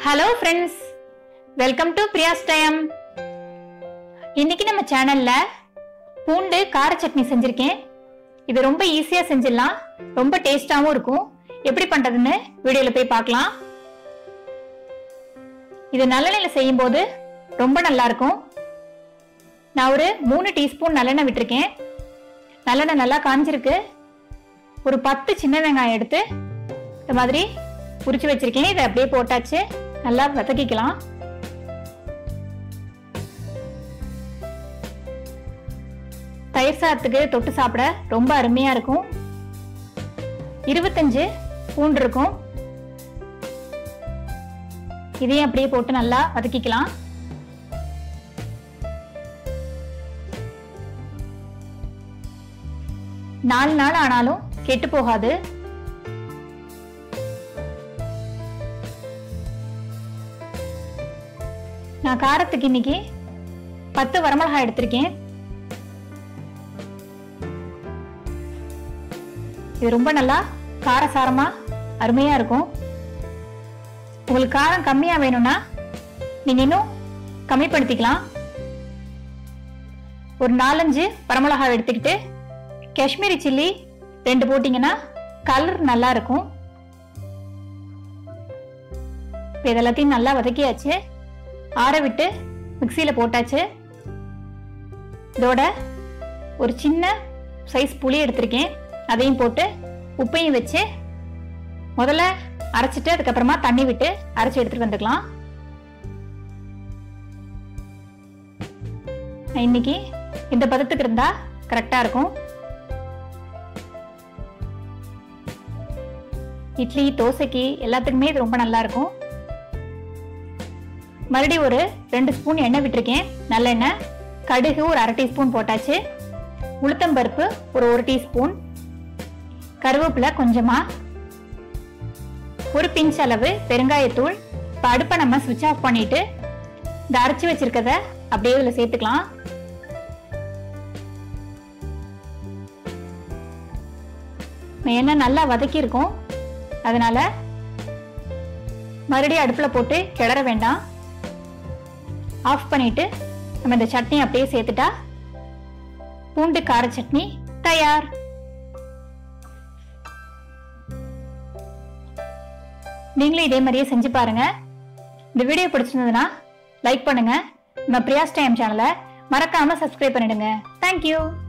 hello friends welcome to Priya's time இன்னைக்கு நம்ம சேனல்ல பூண்டு கார சட்னி செஞ்சிருக்கேன் இது ரொம்ப ஈஸியா செஞ்சிடலாம் ரொம்ப டேஸ்டாவும் இருக்கும் எப்படி பண்றதுன்னு வீடியோல போய் பார்க்கலாம் இது நல்லெண்ணெயில செய்யும் போது ரொம்ப நல்லா இருக்கும் நான் ஒரு மூணு டீஸ்பூன் நல்லெண்ணெய் விட்டிருக்கேன் நல்லெண்ணெய் நல்லா காஞ்சிருக்கு ஒரு பத்து சின்ன வெங்காயம் எடுத்து இந்த மாதிரி உரிச்சு வச்சிருக்கேன் இதை அப்படியே போட்டாச்சு நல்லா வதக்கிக்கலாம் தயிர் சாதத்துக்கு தொட்டு சாப்பிட ரொம்ப அருமையா இருக்கும் இருபத்தஞ்சு பூண்டு இருக்கும் இதையும் அப்படியே போட்டு நல்லா வதக்கிக்கலாம் நாலு நாள் ஆனாலும் கெட்டு போகாது நான் காரத்துக்கு இன்னைக்கு பத்து வரமிளகாய் எடுத்திருக்கேன் இது ரொம்ப நல்லா காரசாரமா அருமையா இருக்கும் உங்களுக்கு காரம் கம்மியா வேணும்னா நீங்க இன்னும் கம்மிப்படுத்திக்கலாம் ஒரு நாலஞ்சு வரமிளகாய் எடுத்துக்கிட்டு காஷ்மீரி சில்லி ரெண்டு போட்டிங்கன்னா கலர் நல்லா இருக்கும் இப்போ இதெல்லாத்தையும் நல்லா வதக்கியாச்சு ஆற விட்டு மிக்சியில் போட்டாச்சு இதோட ஒரு சின்ன சைஸ் புளி எடுத்திருக்கேன் அதையும் போட்டு உப்பையும் வச்சு முதல்ல அரைச்சிட்டு அதுக்கப்புறமா தண்ணி விட்டு அரைச்சி எடுத்துட்டு வந்துக்கலாம் இன்னைக்கு இந்த பதத்துக்கு இருந்தா கரெக்டா இருக்கும் இட்லி தோசைக்கு எல்லாத்துக்குமே இது ரொம்ப நல்லா இருக்கும் மறுபடியும் ஒரு ரெண்டு ஸ்பூன் எண்ணெய் விட்டுருக்கேன் நல்லெண்ணெய் கடுகு ஒரு அரை டீஸ்பூன் போட்டாச்சு உளுத்தம்பருப்பு ஒரு ஒரு டீஸ்பூன் கருவேப்பிலை கொஞ்சமா ஒரு பிஞ்ச் அளவு பெருங்காயத்தூள் இப்போ அடுப்பை நம்ம சுவிட்ச் ஆஃப் பண்ணிட்டு இந்த அரைச்சி வச்சிருக்கத அப்படியே இதில் சேர்த்துக்கலாம் எண்ணெய் நல்லா வதக்கியிருக்கோம் அதனால மறுபடியும் அடுப்பில் போட்டு கிளற வேண்டாம் ஆஃப் பண்ணிட்டு நம்ம இந்த சட்னி அப்படியே சேர்த்துட்டா பூண்டு கார சட்னி தயார் நீங்களும் இதே மாதிரியே செஞ்சு பாருங்க இந்த வீடியோ பிடிச்சிருந்ததுன்னா லைக் பண்ணுங்க நம்ம பிரியாஸ் டைம் சேனலை மறக்காம சப்ஸ்கிரைப் பண்ணிடுங்க தேங்க்யூ